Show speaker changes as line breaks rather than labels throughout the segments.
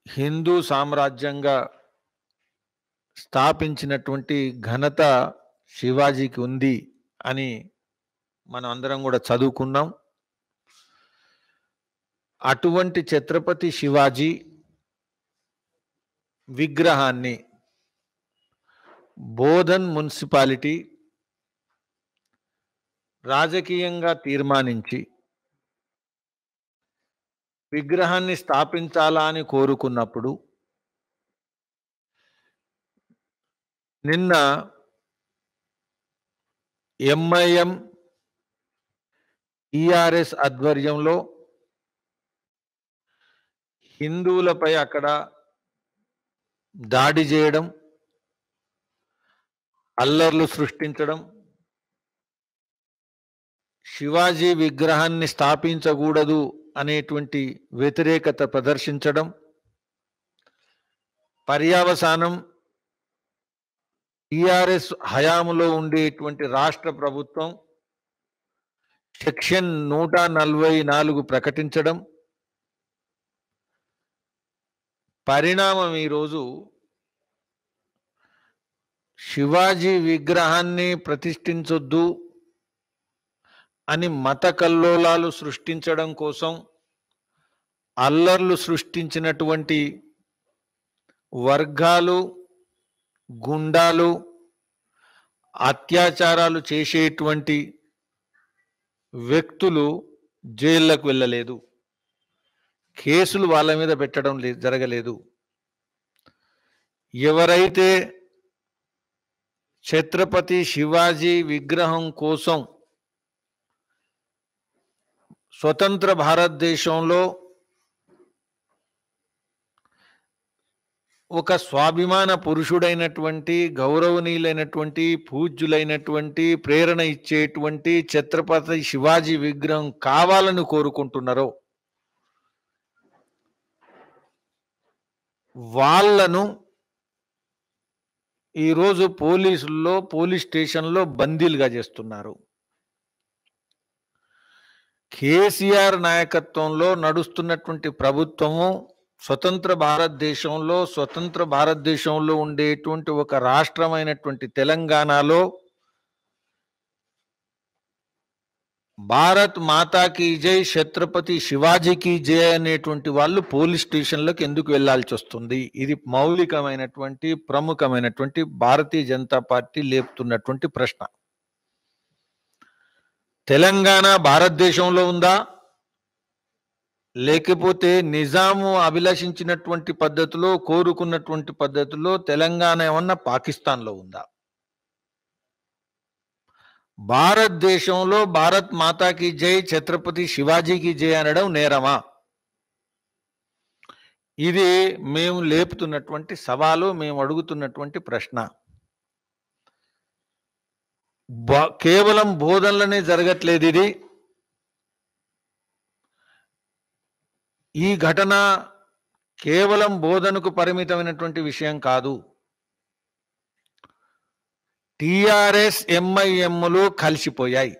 హిందూ సామ్రాజ్యంగా స్థాపించినటువంటి ఘనత శివాజీకి ఉంది అని మనం అందరం కూడా చదువుకున్నాం అటువంటి ఛత్రపతి శివాజీ విగ్రహాన్ని బోధన్ మున్సిపాలిటీ రాజకీయంగా తీర్మానించి విగ్రహాన్ని స్థాపించాలా అని కోరుకున్నప్పుడు నిన్న ఎంఐఎం టిఆర్ఎస్ ఆధ్వర్యంలో హిందువులపై అక్కడ దాడి చేయడం అల్లర్లు సృష్టించడం శివాజీ విగ్రహాన్ని స్థాపించకూడదు అనేటువంటి వ్యతిరేకత ప్రదర్శించడం పర్యావసానం టిఆర్ఎస్ హయాములో ఉండేటువంటి రాష్ట్ర ప్రభుత్వం సెక్షన్ నూట నలభై నాలుగు ప్రకటించడం పరిణామం ఈరోజు శివాజీ విగ్రహాన్ని ప్రతిష్ఠించొద్దు అని మత కల్లోలాలు సృష్టించడం కోసం అల్లర్లు సృష్టించినటువంటి వర్గాలు గుండాలు అత్యాచారాలు చేసేటువంటి వ్యక్తులు జైళ్లకు వెళ్ళలేదు కేసులు వాళ్ళ మీద పెట్టడం లే జరగలేదు ఎవరైతే ఛత్రపతి శివాజీ విగ్రహం కోసం స్వతంత్ర భారతదేశంలో ఒక స్వాభిమాన పురుషుడైనటువంటి గౌరవనీయులైనటువంటి పూజ్యులైనటువంటి ప్రేరణ ఇచ్చేటువంటి ఛత్రపతి శివాజీ విగ్రహం కావాలని కోరుకుంటున్నారో వాళ్ళను ఈరోజు పోలీసుల్లో పోలీస్ స్టేషన్లో బందీలుగా చేస్తున్నారు కేసీఆర్ నాయకత్వంలో నడుస్తున్నటువంటి ప్రభుత్వము స్వతంత్ర భారతదేశంలో స్వతంత్ర భారతదేశంలో ఉండేటువంటి ఒక రాష్ట్రమైనటువంటి తెలంగాణలో భారత్ మాతాకి జై ఛత్రపతి శివాజీకి జై అనేటువంటి వాళ్ళు పోలీస్ స్టేషన్లకు ఎందుకు వెళ్లాల్సి వస్తుంది ఇది మౌలికమైనటువంటి ప్రముఖమైనటువంటి భారతీయ జనతా పార్టీ లేపుతున్నటువంటి ప్రశ్న తెలంగాణ భారతదేశంలో ఉందా లేకపోతే నిజాము అభిలషించినటువంటి పద్ధతిలో కోరుకున్నటువంటి పద్ధతిలో తెలంగాణ ఏమన్నా పాకిస్తాన్లో ఉందా భారతదేశంలో భారత్ మాతాకి జై ఛత్రపతి శివాజీకి జై అనడం నేరమా ఇది మేము లేపుతున్నటువంటి సవాలు మేము అడుగుతున్నటువంటి ప్రశ్న బ- కేవలం బోధనలనే జరగట్లేదు ఇది ఈ ఘటన కేవలం బోధనకు పరిమితమైనటువంటి విషయం కాదు టిఆర్ఎస్ ఎంఐఎంలు కలిసిపోయాయి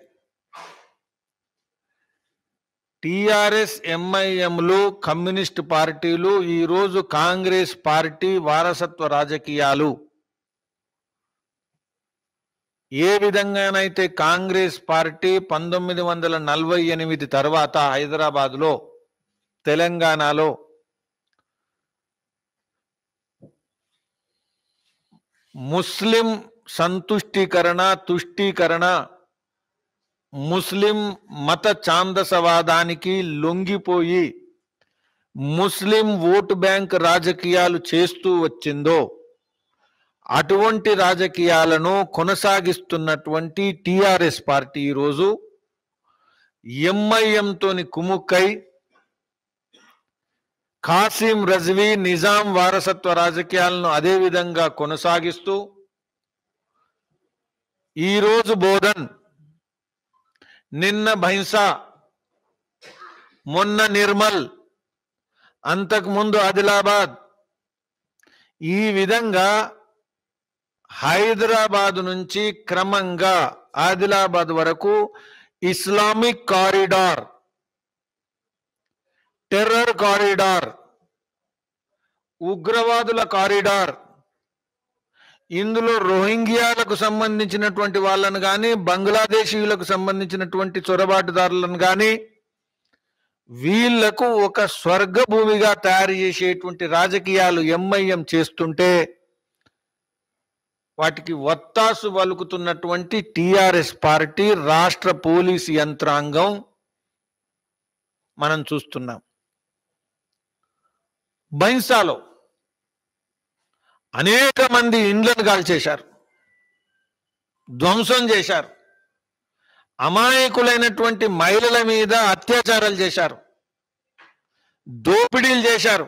టిఆర్ఎస్ ఎంఐఎంలు కమ్యూనిస్ట్ పార్టీలు ఈరోజు కాంగ్రెస్ పార్టీ వారసత్వ రాజకీయాలు ఏ విధంగానైతే కాంగ్రెస్ పార్టీ పంతొమ్మిది వందల నలభై ఎనిమిది తర్వాత హైదరాబాద్లో తెలంగాణలో ముస్లిం సంతుష్టీకరణ తుష్టీకరణ ముస్లిం మత ఛాందసవాదానికి లొంగిపోయి ముస్లిం ఓటు బ్యాంక్ రాజకీయాలు చేస్తూ వచ్చిందో అటువంటి రాజకీయాలను కొనసాగిస్తున్నటువంటి టిఆర్ఎస్ పార్టీ ఈరోజు ఎంఐఎంతోని కుముక్కై ఖాసిం రజ్వీ నిజాం వారసత్వ రాజకీయాలను అదే విధంగా కొనసాగిస్తూ ఈరోజు బోధన్ నిన్న భైంసా మొన్న నిర్మల్ అంతకుముందు ఆదిలాబాద్ ఈ విధంగా హైదరాబాద్ నుంచి క్రమంగా ఆదిలాబాద్ వరకు ఇస్లామిక్ కారిడార్ టెర్రర్ కారిడార్ ఉగ్రవాదుల కారిడార్ ఇందులో రోహింగ్యాలకు సంబంధించినటువంటి వాళ్ళను కానీ బంగ్లాదేశీయులకు సంబంధించినటువంటి చొరబాటుదారులను కానీ వీళ్లకు ఒక స్వర్గ భూమిగా తయారు చేసేటువంటి రాజకీయాలు ఎంఐఎం చేస్తుంటే వాటికి వత్తాసు పలుకుతున్నటువంటి టిఆర్ఎస్ పార్టీ రాష్ట్ర పోలీస్ యంత్రాంగం మనం చూస్తున్నాం బైన్సాలో అనేక మంది ఇండ్లను కాల్చేశారు ధ్వంసం చేశారు అమాయకులైనటువంటి మహిళల మీద అత్యాచారాలు చేశారు దోపిడీలు చేశారు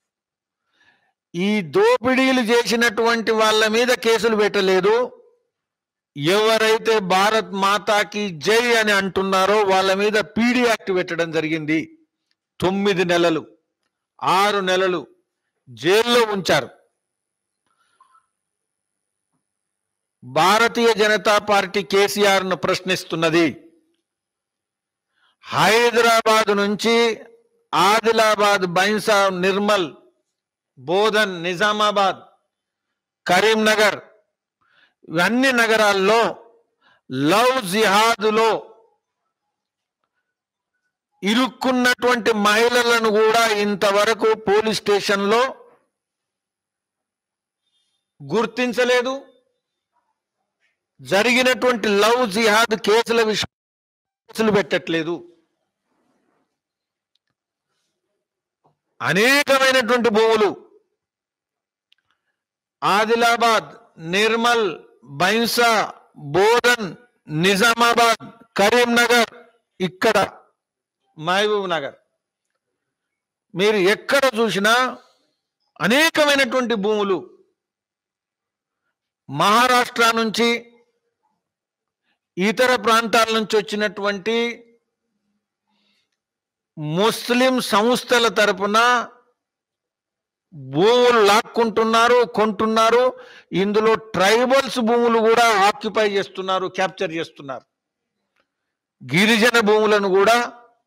ఈ దోపిడీలు చేసినటువంటి వాళ్ళ మీద కేసులు పెట్టలేదు ఎవరైతే భారత్ మాతాకి జై అని అంటున్నారో వాళ్ళ మీద పీడీ యాక్ట్ పెట్టడం జరిగింది తొమ్మిది నెలలు ఆరు నెలలు జైల్లో ఉంచారు భారతీయ జనతా పార్టీ కేసీఆర్ ను ప్రశ్నిస్తున్నది హైదరాబాద్ నుంచి ఆదిలాబాద్ బైన్సా నిర్మల్ బోధన్ నిజామాబాద్ కరీంనగర్ ఇవన్నీ నగరాల్లో లవ్ జిహాదులో ఇరుక్కున్నటువంటి మహిళలను కూడా ఇంతవరకు పోలీస్ స్టేషన్లో గుర్తించలేదు జరిగినటువంటి లవ్ జిహాద్ కేసుల విషయం కేసులు పెట్టట్లేదు అనేకమైనటువంటి భూములు ఆదిలాబాద్ నిర్మల్ బైన్సా బోధన్ నిజామాబాద్ కరీంనగర్ ఇక్కడ మహబూబ్ నగర్ మీరు ఎక్కడ చూసినా అనేకమైనటువంటి భూములు మహారాష్ట్ర నుంచి ఇతర ప్రాంతాల నుంచి వచ్చినటువంటి ముస్లిం సంస్థల తరపున భూములు లాక్కుంటున్నారు కొంటున్నారు ఇందులో ట్రైబల్స్ భూములు కూడా ఆక్యుపై చేస్తున్నారు క్యాప్చర్ చేస్తున్నారు గిరిజన భూములను కూడా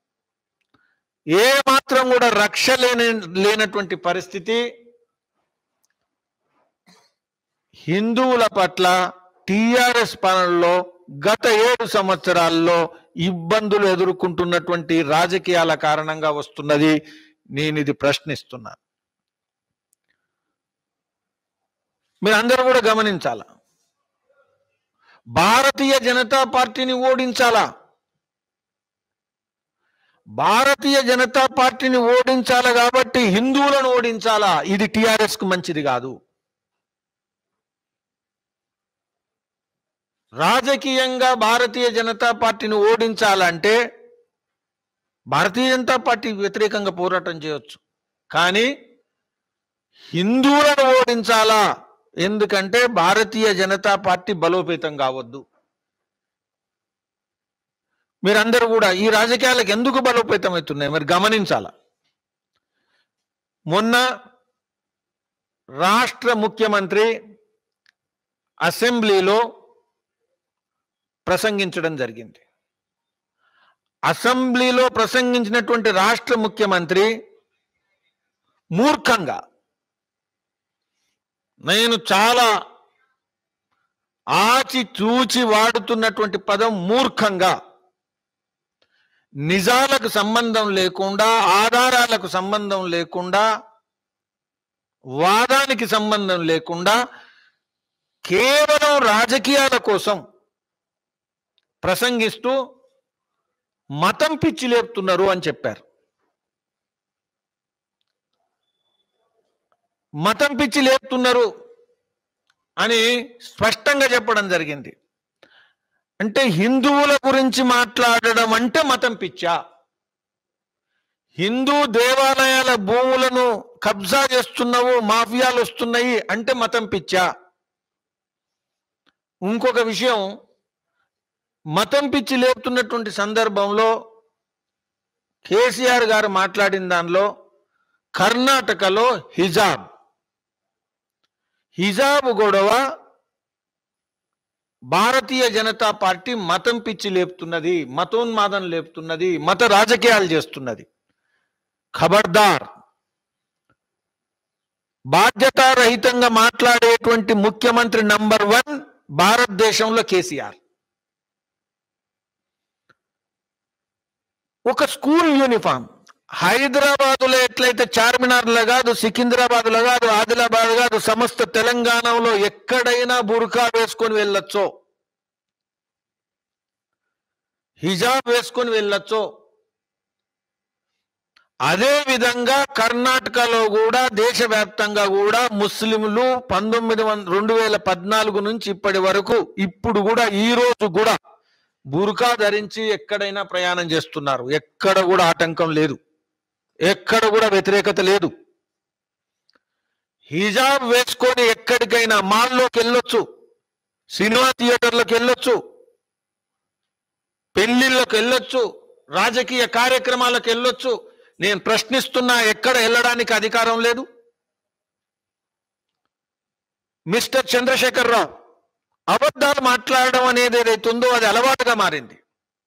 ఏ మాత్రం కూడా రక్ష లేని లేనటువంటి పరిస్థితి హిందువుల పట్ల టిఆర్ఎస్ పాలనలో గత ఏడు సంవత్సరాల్లో ఇబ్బందులు ఎదుర్కొంటున్నటువంటి రాజకీయాల కారణంగా వస్తున్నది నేను ఇది ప్రశ్నిస్తున్నా మీరందరూ కూడా గమనించాల భారతీయ జనతా పార్టీని ఓడించాలా భారతీయ జనతా పార్టీని ఓడించాలా కాబట్టి హిందువులను ఓడించాలా ఇది టిఆర్ఎస్ కు మంచిది కాదు రాజకీయంగా భారతీయ జనతా పార్టీని ఓడించాలంటే భారతీయ జనతా పార్టీ వ్యతిరేకంగా పోరాటం చేయొచ్చు కానీ హిందువులను ఓడించాలా ఎందుకంటే భారతీయ జనతా పార్టీ బలోపేతం కావద్దు మీరందరూ కూడా ఈ రాజకీయాలకు ఎందుకు బలోపేతం అవుతున్నాయి మరి గమనించాల మొన్న రాష్ట్ర ముఖ్యమంత్రి అసెంబ్లీలో ప్రసంగించడం జరిగింది అసెంబ్లీలో ప్రసంగించినటువంటి రాష్ట్ర ముఖ్యమంత్రి మూర్ఖంగా నేను చాలా ఆచి చూచి వాడుతున్నటువంటి పదం మూర్ఖంగా నిజాలకు సంబంధం లేకుండా ఆధారాలకు సంబంధం లేకుండా వాదానికి సంబంధం లేకుండా కేవలం రాజకీయాల కోసం ప్రసంగిస్తూ మతం పిచ్చి లేపుతున్నారు అని చెప్పారు మతం పిచ్చి లేపుతున్నారు అని స్పష్టంగా చెప్పడం జరిగింది అంటే హిందువుల గురించి మాట్లాడడం అంటే మతం పిచ్చా హిందూ దేవాలయాల భూములను కబ్జా చేస్తున్నావు మాఫియాలు వస్తున్నాయి అంటే మతం పిచ్చా ఇంకొక విషయం మతం పిచ్చి లేపుతున్నటువంటి సందర్భంలో కేసీఆర్ గారు మాట్లాడిన దానిలో కర్ణాటకలో హిజాబ్ హిజాబ్ గొడవ భారతీయ జనతా పార్టీ మతం పిచ్చి లేపుతున్నది మతోన్మాదం లేపుతున్నది మత రాజకీయాలు చేస్తున్నది ఖబర్దార్ బాధ్యతారహితంగా మాట్లాడేటువంటి ముఖ్యమంత్రి నంబర్ వన్ భారతదేశంలో కేసీఆర్ ఒక స్కూల్ యూనిఫామ్ హైదరాబాదులో ఎట్లయితే చార్మినార్లో కాదు సికింద్రాబాద్లో కాదు ఆదిలాబాద్ కాదు సమస్త తెలంగాణలో ఎక్కడైనా బుర్కా వేసుకొని వెళ్ళొచ్చో హిజాబ్ వేసుకొని వెళ్ళొచ్చో అదే విధంగా కర్ణాటకలో కూడా దేశవ్యాప్తంగా కూడా ముస్లింలు పంతొమ్మిది వంద రెండు వేల పద్నాలుగు నుంచి ఇప్పటి వరకు ఇప్పుడు కూడా ఈ రోజు కూడా బుర్కా ధరించి ఎక్కడైనా ప్రయాణం చేస్తున్నారు ఎక్కడ కూడా ఆటంకం లేదు ఎక్కడ కూడా వ్యతిరేకత లేదు హిజాబ్ వేసుకొని ఎక్కడికైనా మాల్లోకి వెళ్ళొచ్చు సినిమా థియేటర్లకు వెళ్ళొచ్చు పెళ్లిళ్ళకి వెళ్ళొచ్చు రాజకీయ కార్యక్రమాలకు వెళ్ళొచ్చు నేను ప్రశ్నిస్తున్నా ఎక్కడ వెళ్ళడానికి అధికారం లేదు మిస్టర్ చంద్రశేఖర్ రావు అబద్ధాలు మాట్లాడడం అనేది ఏదైతే ఉందో అది అలవాటుగా మారింది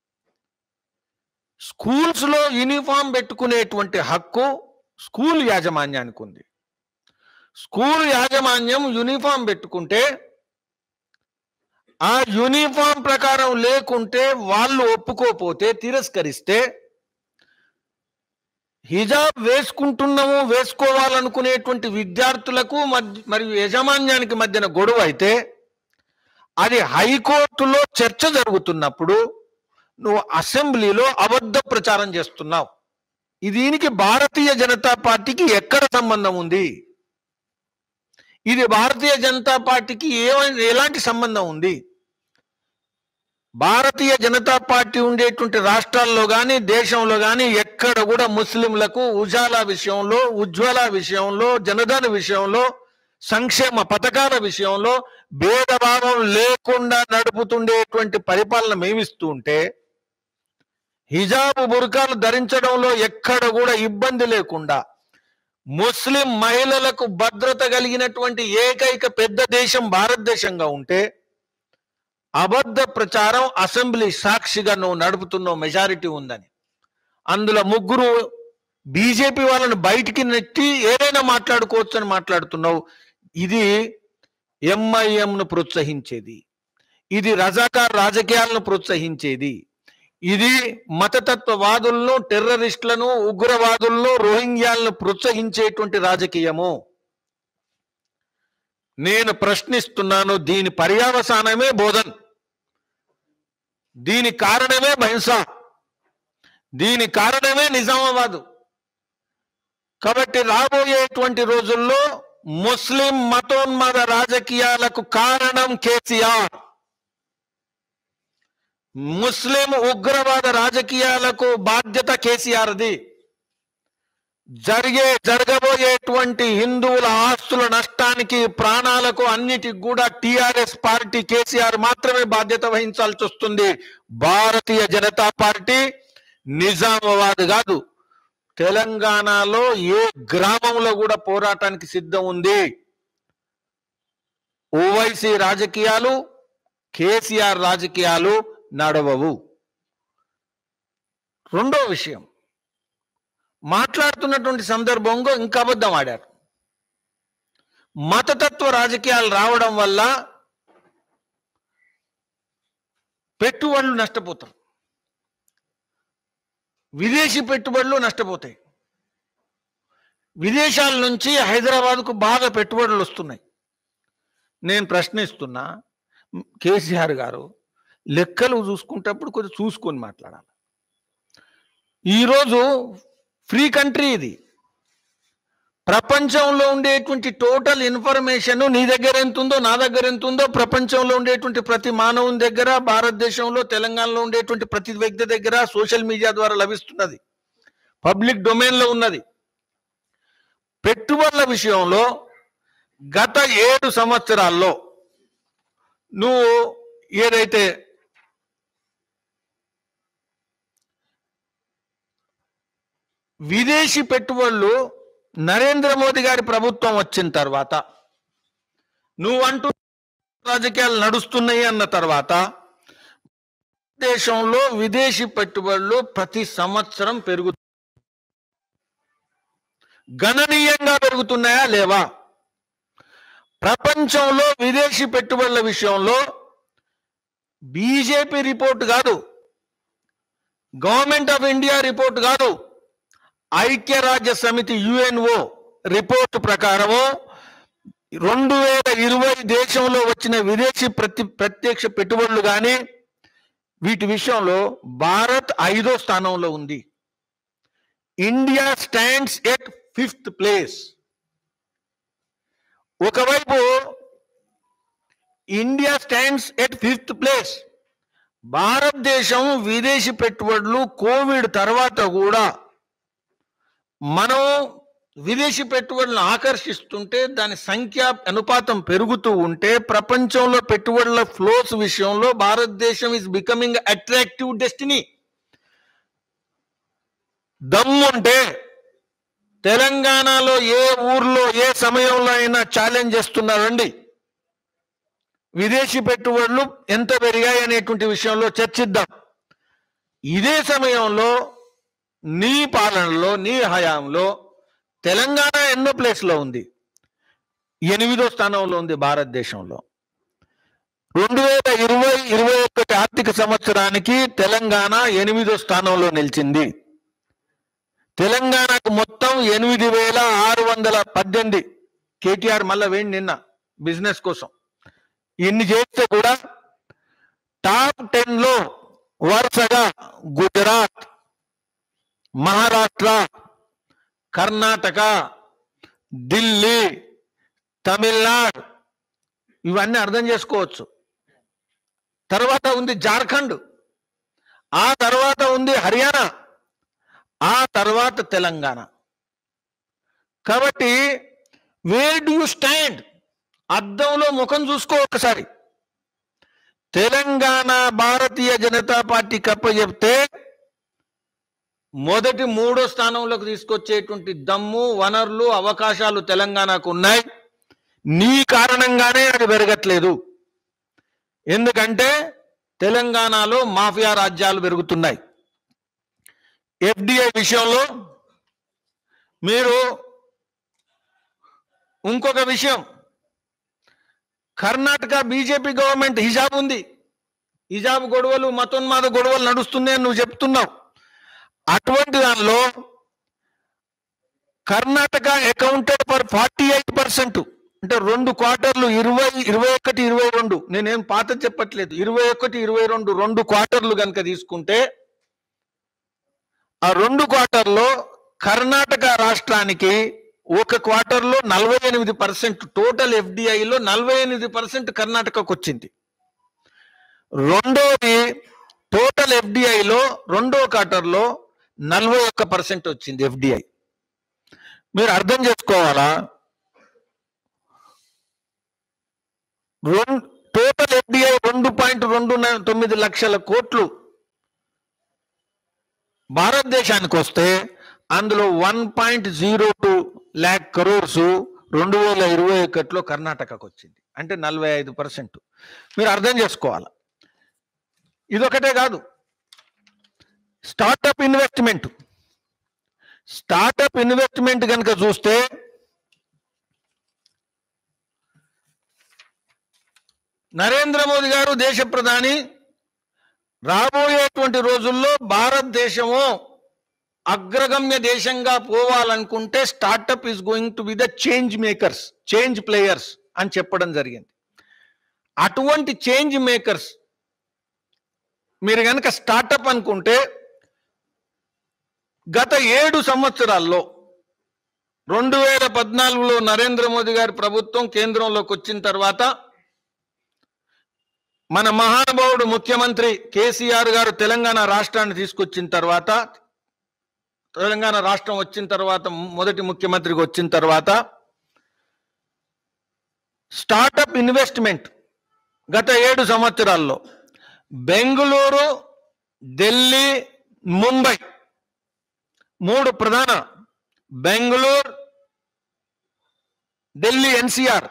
స్కూల్స్ లో యూనిఫామ్ పెట్టుకునేటువంటి హక్కు స్కూల్ యాజమాన్యానికి ఉంది స్కూల్ యాజమాన్యం యూనిఫామ్ పెట్టుకుంటే ఆ యూనిఫామ్ ప్రకారం లేకుంటే వాళ్ళు ఒప్పుకోపోతే తిరస్కరిస్తే హిజాబ్ వేసుకుంటున్నాము వేసుకోవాలనుకునేటువంటి విద్యార్థులకు మధ్య మరియు యజమాన్యానికి మధ్యన గొడవ అయితే అది హైకోర్టులో చర్చ జరుగుతున్నప్పుడు నువ్వు అసెంబ్లీలో అబద్ధ ప్రచారం చేస్తున్నావు ఇది దీనికి భారతీయ జనతా పార్టీకి ఎక్కడ సంబంధం ఉంది ఇది భారతీయ జనతా పార్టీకి ఏమైనా ఎలాంటి సంబంధం ఉంది భారతీయ జనతా పార్టీ ఉండేటువంటి రాష్ట్రాల్లో కానీ దేశంలో కానీ ఎక్కడ కూడా ముస్లింలకు ఉజాలా విషయంలో ఉజ్వల విషయంలో జనధన్ విషయంలో సంక్షేమ పథకాల విషయంలో భేదభావం లేకుండా నడుపుతుండేటువంటి పరిపాలన మేమిస్తూ ఉంటే హిజాబు బుర్కాలు ధరించడంలో ఎక్కడ కూడా ఇబ్బంది లేకుండా ముస్లిం మహిళలకు భద్రత కలిగినటువంటి ఏకైక పెద్ద దేశం భారతదేశంగా ఉంటే అబద్ధ ప్రచారం అసెంబ్లీ సాక్షిగా నువ్వు నడుపుతున్నావు మెజారిటీ ఉందని అందులో ముగ్గురు బీజేపీ వాళ్ళని బయటికి నెట్టి ఏదైనా మాట్లాడుకోవచ్చు అని మాట్లాడుతున్నావు ఇది ఎంఐఎంను ప్రోత్సహించేది ఇది రజాకార్ రాజకీయాలను ప్రోత్సహించేది ఇది మతతత్వవాదులను టెర్రరిస్టులను ఉగ్రవాదులను రోహింగ్యాలను ప్రోత్సహించేటువంటి రాజకీయము నేను ప్రశ్నిస్తున్నాను దీని పర్యావసానమే బోధన్ దీని కారణమే బహింస దీని కారణమే నిజామాబాదు కాబట్టి రాబోయేటువంటి రోజుల్లో ముస్లిం మతోన్మద రాజకీయాలకు కారణం కేసీఆర్ ముస్లిం ఉగ్రవాద రాజకీయాలకు బాధ్యత కేసీఆర్ది జరిగే జరగబోయేటువంటి హిందువుల ఆస్తుల నష్టానికి ప్రాణాలకు అన్నిటికి కూడా టిఆర్ఎస్ పార్టీ కేసీఆర్ మాత్రమే బాధ్యత వహించాల్సి వస్తుంది భారతీయ జనతా పార్టీ నిజామాబాద్ కాదు తెలంగాణలో ఏ గ్రామంలో కూడా పోరాటానికి సిద్ధం ఉంది ఓవైసీ రాజకీయాలు కేసీఆర్ రాజకీయాలు నడవవు రెండో విషయం మాట్లాడుతున్నటువంటి సందర్భంలో ఇంకా అబద్ధం ఆడారు మతతత్వ రాజకీయాలు రావడం వల్ల పెట్టుబడులు నష్టపోతారు విదేశీ పెట్టుబడులు నష్టపోతాయి విదేశాల నుంచి హైదరాబాద్కు బాగా పెట్టుబడులు వస్తున్నాయి నేను ప్రశ్నిస్తున్నా కేసీఆర్ గారు లెక్కలు చూసుకుంటప్పుడు కొద్దిగా చూసుకొని మాట్లాడాలి ఈరోజు ఫ్రీ కంట్రీ ఇది ప్రపంచంలో ఉండేటువంటి టోటల్ ఇన్ఫర్మేషన్ నీ దగ్గర ఎంత ఉందో నా దగ్గర ఎంత ఉందో ప్రపంచంలో ఉండేటువంటి ప్రతి మానవుని దగ్గర భారతదేశంలో తెలంగాణలో ఉండేటువంటి ప్రతి వ్యక్తి దగ్గర సోషల్ మీడియా ద్వారా లభిస్తున్నది పబ్లిక్ డొమైన్లో ఉన్నది పెట్టుబడుల విషయంలో గత ఏడు సంవత్సరాల్లో నువ్వు ఏదైతే విదేశీ పెట్టుబడులు నరేంద్ర మోదీ గారి ప్రభుత్వం వచ్చిన తర్వాత నువ్వు అంటూ రాజకీయాలు నడుస్తున్నాయి అన్న తర్వాత దేశంలో విదేశీ పెట్టుబడులు ప్రతి సంవత్సరం పెరుగు గణనీయంగా పెరుగుతున్నాయా లేవా ప్రపంచంలో విదేశీ పెట్టుబడుల విషయంలో బీజేపీ రిపోర్ట్ కాదు గవర్నమెంట్ ఆఫ్ ఇండియా రిపోర్ట్ కాదు ఐక్యరాజ్య సమితి యుఎన్ఓ రిపోర్ట్ ప్రకారము రెండు వేల ఇరవై దేశంలో వచ్చిన విదేశీ ప్రతి ప్రత్యక్ష పెట్టుబడులు కానీ వీటి విషయంలో భారత్ ఐదో స్థానంలో ఉంది India stands at fifth place ఒకవైపు India stands at fifth place భారతదేశం విదేశీ పెట్టుబడులు కోవిడ్ తర్వాత కూడా మనం విదేశీ పెట్టుబడులను ఆకర్షిస్తుంటే దాని సంఖ్య అనుపాతం పెరుగుతూ ఉంటే ప్రపంచంలో పెట్టుబడుల ఫ్లోస్ విషయంలో భారతదేశం ఇస్ బికమింగ్ అట్రాక్టివ్ డెస్టినీ దమ్ముంటే తెలంగాణలో ఏ ఊర్లో ఏ సమయంలో అయినా ఛాలెంజ్ చేస్తున్నారండి విదేశీ పెట్టుబడులు ఎంత పెరిగాయి అనేటువంటి విషయంలో చర్చిద్దాం ఇదే సమయంలో నీ పాలనలో నీ హయాంలో తెలంగాణ ఎన్నో ప్లేస్లో ఉంది ఎనిమిదో స్థానంలో ఉంది భారతదేశంలో రెండు వేల ఇరవై ఇరవై ఒకటి ఆర్థిక సంవత్సరానికి తెలంగాణ ఎనిమిదో స్థానంలో నిలిచింది తెలంగాణకు మొత్తం ఎనిమిది వేల ఆరు వందల పద్దెనిమిది కేటీఆర్ మళ్ళా వేయండి నిన్న బిజినెస్ కోసం ఇన్ని చేస్తే కూడా టాప్ టెన్ లో వరుసగా గుజరాత్ మహారాష్ట్ర కర్ణాటక ఢిల్లీ తమిళనాడు ఇవన్నీ అర్థం చేసుకోవచ్చు తర్వాత ఉంది జార్ఖండ్ ఆ తర్వాత ఉంది హర్యానా ఆ తర్వాత తెలంగాణ కాబట్టి వేర్ డు యు స్టాండ్ అద్దంలో ముఖం చూసుకో ఒకసారి తెలంగాణ భారతీయ జనతా పార్టీ కప్ప చెప్తే మొదటి మూడో స్థానంలోకి తీసుకొచ్చేటువంటి దమ్ము వనరులు అవకాశాలు తెలంగాణకు ఉన్నాయి నీ కారణంగానే అది పెరగట్లేదు ఎందుకంటే తెలంగాణలో మాఫియా రాజ్యాలు పెరుగుతున్నాయి ఎఫ్డిఐ విషయంలో మీరు ఇంకొక విషయం కర్ణాటక బీజేపీ గవర్నమెంట్ హిజాబ్ ఉంది హిజాబ్ గొడవలు మతోన్మాద గొడవలు నడుస్తుంది అని నువ్వు చెప్తున్నావు అటువంటి దానిలో Karnataka accounted for forty eight percent అంటే రెండు క్వార్టర్లు ఇరవై ఇరవై ఒకటి ఇరవై రెండు నేనేం పాత చెప్పట్లేదు ఇరవై ఒకటి ఇరవై రెండు రెండు క్వార్టర్లు కనుక తీసుకుంటే ఆ రెండు క్వార్టర్లో కర్ణాటక రాష్ట్రానికి ఒక క్వార్టర్లో నలభై ఎనిమిది పర్సెంట్ టోటల్ ఎఫ్డిఐలో నలభై ఎనిమిది పర్సెంట్ కర్ణాటకకు వచ్చింది రెండోది టోటల్ ఎఫ్డిఐలో రెండో క్వార్టర్లో నలభై ఒక్క పర్సెంట్ వచ్చింది ఎఫ్డిఐ మీరు అర్థం చేసుకోవాలా రెండు టోటల్ ఎఫ్డిఐ రెండు పాయింట్ రెండు న- తొమ్మిది లక్షల కోట్లు భారతదేశానికి వస్తే అందులో one point zero two lakh crores రెండు వేల ఇరవై ఒకటిలో కర్ణాటకకు వచ్చింది అంటే నలభై ఐదు పర్సెంట్ మీరు అర్థం చేసుకోవాలి ఇదొకటే కాదు స్టార్టప్ ఇన్వెస్ట్మెంట్ స్టార్టప్ ఇన్వెస్ట్మెంట్ కనుక చూస్తే నరేంద్ర మోదీ గారు దేశ ప్రధాని రాబోయేటువంటి రోజుల్లో భారతదేశము అగ్రగమ్య దేశంగా పోవాలనుకుంటే startup is going to be the change makers change players అని చెప్పడం జరిగింది అటువంటి చేంజ్ మేకర్స్ మీరు కనుక స్టార్టప్ అనుకుంటే గత ఏడు సంవత్సరాల్లో రెండు వేల పద్నాలుగులో నరేంద్ర మోదీ గారి ప్రభుత్వం కేంద్రంలోకి వచ్చిన తర్వాత మన మహానుభావుడు ముఖ్యమంత్రి కేసీఆర్ గారు తెలంగాణ రాష్ట్రాన్ని తీసుకొచ్చిన తర్వాత తెలంగాణ రాష్ట్రం వచ్చిన తర్వాత మొదటి ముఖ్యమంత్రికి వచ్చిన తర్వాత స్టార్టప్ ఇన్వెస్ట్మెంట్ గత ఏడు సంవత్సరాల్లో బెంగళూరు ఢిల్లీ ముంబై మూడు ప్రధాన బెంగళూరు ఢిల్లీ ఎన్సిఆర్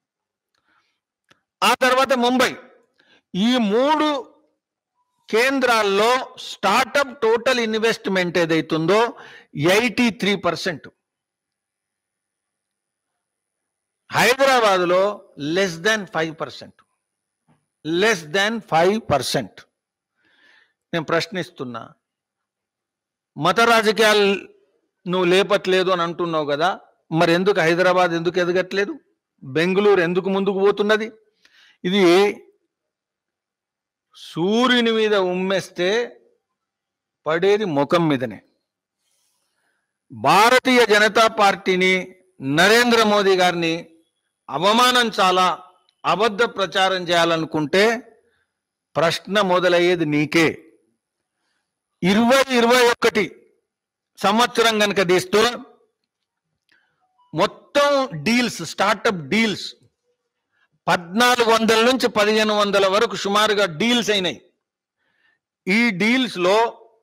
ఆ తర్వాత ముంబై ఈ మూడు కేంద్రాల్లో స్టార్టప్ టోటల్ ఇన్వెస్ట్మెంట్ ఏదైతుందో ఎయిటీ త్రీ పర్సెంట్ హైదరాబాద్లో less than five percent less than five percent నేను ప్రశ్నిస్తున్నా మత రాజకీయాలు నువ్వు లేపట్లేదు అని అంటున్నావు కదా మరి ఎందుకు హైదరాబాద్ ఎందుకు ఎదగట్లేదు బెంగళూరు ఎందుకు ముందుకు పోతున్నది ఇది సూర్యుని మీద ఉమ్మేస్తే పడేది ముఖం మీదనే భారతీయ జనతా పార్టీని నరేంద్ర మోదీ గారిని అవమానించాలా అబద్ధ ప్రచారం చేయాలనుకుంటే ప్రశ్న మొదలయ్యేది నీకే ఇరవై ఇరవై ఒకటి సంవత్సరం కనుక తీస్తూ మొత్తం డీల్స్ స్టార్టప్ డీల్స్ పద్నాలుగు వందల నుంచి పదిహేను వందల వరకు సుమారుగా డీల్స్ అయినాయి ఈ డీల్స్ లో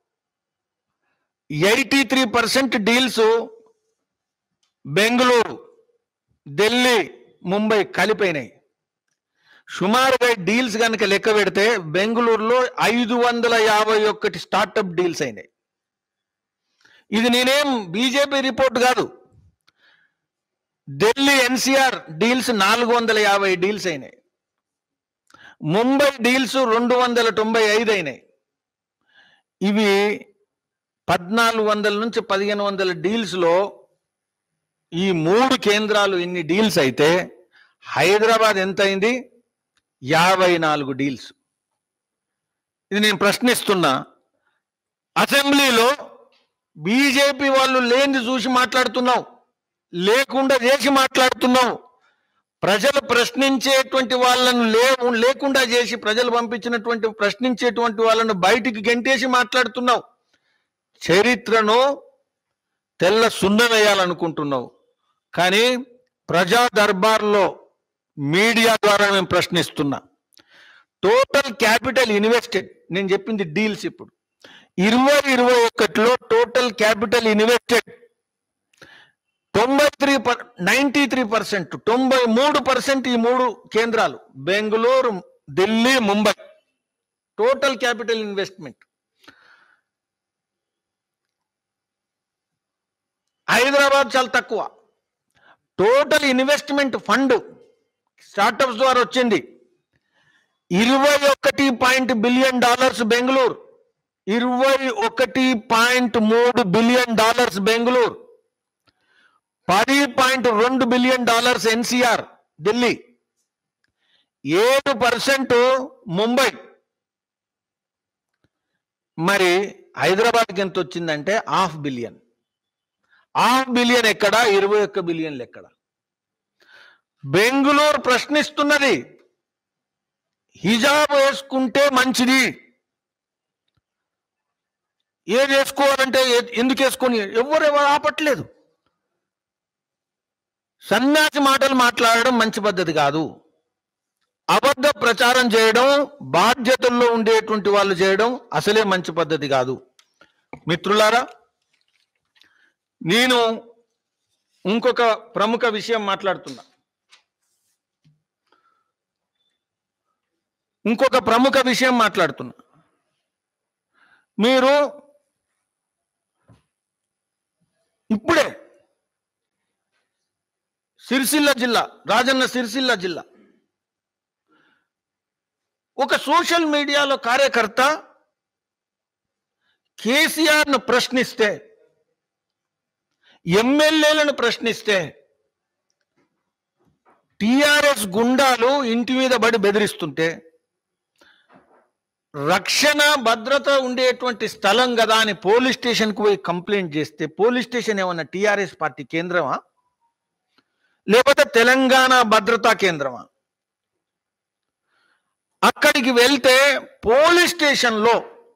eighty three percent deals Bengaluru Delhi Mumbai కలిపోయినాయి సుమారుగా డీల్స్ కనుక లెక్క పెడితే బెంగళూరులో ఐదు వందల యాభై ఒక్కటి స్టార్టప్ డీల్స్ అయినాయి ఇది నేనేం బీజేపీ రిపోర్ట్ కాదు ఢిల్లీ ఎన్సీఆర్ డీల్స్ నాలుగు వందల యాభై డీల్స్ అయినాయి ముంబై డీల్స్ రెండు వందల తొంభై ఐదు అయినాయి ఇవి పద్నాలుగు వందల నుంచి పదిహేను వందల డీల్స్లో ఈ మూడు కేంద్రాలు ఇన్ని డీల్స్ అయితే హైదరాబాద్ ఎంత అయింది యాభై నాలుగు డీల్స్ ఇది నేను ప్రశ్నిస్తున్నా అసెంబ్లీలో బీజేపీ వాళ్ళు లేని చూసి మాట్లాడుతున్నావు లేకుండా చేసి మాట్లాడుతున్నావు ప్రజలు ప్రశ్నించేటువంటి వాళ్ళను లే లేకుండా చేసి ప్రజలు పంపించినటువంటి ప్రశ్నించేటువంటి వాళ్ళను బయటికి గెంటేసి మాట్లాడుతున్నావు చరిత్రను తెల్ల సున్నం వేయాలనుకుంటున్నావు కానీ ప్రజా దర్బార్లో మీడియా ద్వారా మేము ప్రశ్నిస్తున్నా టోటల్ క్యాపిటల్ ఇన్వెస్టెడ్ నేను చెప్పింది డీల్స్ ఇప్పుడు ఇరవై ఇరవై ఒకటిలో టోటల్ క్యాపిటల్ ఇన్వెస్టెడ్ తొంభై three per ninety three percent తొంభై మూడు పర్సెంట్ ఈ మూడు కేంద్రాలు Bengaluru Delhi Mumbai total capital investment Hyderabad చాలా తక్కువ టోటల్ ఇన్వెస్ట్మెంట్ ఫండ్ స్టార్టప్స్ ద్వారా వచ్చింది ఇరవై ఒకటి పాయింట్ బిలియన్ డాలర్స్ బెంగళూరు ఇరవై ఒకటి పాయింట్ మూడు బిలియన్ డాలర్స్ బెంగళూరు పది పాయింట్ రెండు బిలియన్ డాలర్స్ ఎన్సిఆర్ ఢిల్లీ ఏడు పర్సెంట్ ముంబై మరి హైదరాబాద్కి ఎంత వచ్చిందంటే హాఫ్ బిలియన్ హాఫ్ బిలియన్ ఎక్కడ ఇరవై ఒక్క బిలియన్లు ఎక్కడ బెంగుళూరు ప్రశ్నిస్తున్నది హిజాబ్ వేసుకుంటే మంచిది ఏది వేసుకోవాలంటే ఏ- ఎందుకు వేసుకొని ఎవరు ఎవరు ఆపట్లేదు సన్యాసి మాటలు మాట్లాడడం మంచి పద్ధతి కాదు అబద్ధ ప్రచారం చేయడం బాధ్యతల్లో ఉండేటువంటి వాళ్ళు చేయడం అసలే మంచి పద్ధతి కాదు మిత్రులారా నేను ఇంకొక ప్రముఖ విషయం మాట్లాడుతున్నా ఇంకొక ప్రముఖ విషయం మాట్లాడుతున్నా మీరు ఇప్పుడే సిరిసిల్ల జిల్లా రాజన్న సిరిసిల్ల జిల్లా ఒక సోషల్ మీడియాలో కార్యకర్త కేసీఆర్ను ప్రశ్నిస్తే ఎమ్మెల్యేలను ప్రశ్నిస్తే టిఆర్ఎస్ గుండాలు ఇంటి మీద పడి బెదిరిస్తుంటే రక్షణ భద్రత ఉండేటువంటి స్థలం కదా అని పోలీస్ స్టేషన్కి పోయి కంప్లైంట్ చేస్తే పోలీస్ స్టేషన్ ఏమన్నా టిఆర్ఎస్ పార్టీ కేంద్రమా లేకపోతే తెలంగాణ భద్రతా కేంద్రమా అక్కడికి వెళ్తే పోలీస్ స్టేషన్లో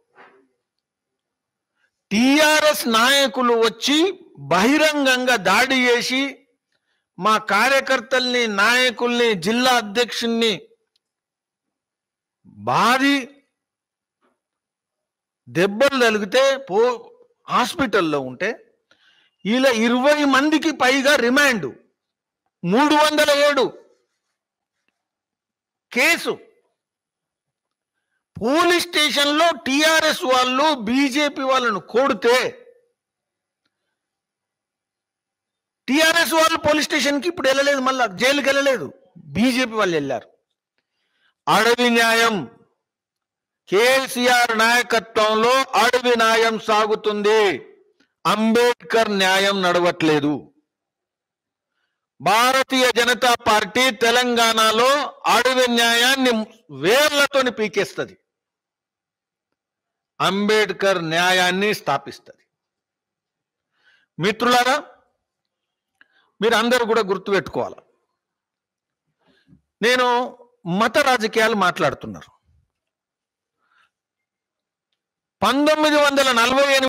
టిఆర్ఎస్ నాయకులు వచ్చి బహిరంగంగా దాడి చేసి మా కార్యకర్తల్ని నాయకుల్ని జిల్లా అధ్యక్షుల్ని బాది దెబ్బలు తగిలితే పో హాస్పిటల్లో ఉంటే ఇలా ఇరవై మందికి పైగా రిమాండ్ మూడు వందల ఏడు కేసు పోలీస్ స్టేషన్లో టిఆర్ఎస్ వాళ్ళు బీజేపీ వాళ్ళను కొడితే టిఆర్ఎస్ వాళ్ళు పోలీస్ స్టేషన్కి ఇప్పుడు వెళ్ళలేదు మళ్ళా జైలుకి వెళ్ళలేదు బీజేపీ వాళ్ళు వెళ్ళారు అడవి న్యాయం కేసీఆర్ నాయకత్వంలో అడవి న్యాయం సాగుతుంది అంబేద్కర్ న్యాయం నడవట్లేదు భారతీయ జనతా పార్టీ తెలంగాణలో అడవి న్యాయాన్ని వేర్లతోని పీకేస్తుంది అంబేద్కర్ న్యాయాన్ని స్థాపిస్తుంది మిత్రులారా మీరు అందరూ కూడా గుర్తుపెట్టుకోవాలి నేను మత రాజకీయాలు మాట్లాడుతున్నారు పంతొమ్మిది వందల నలభై ఎనిమిది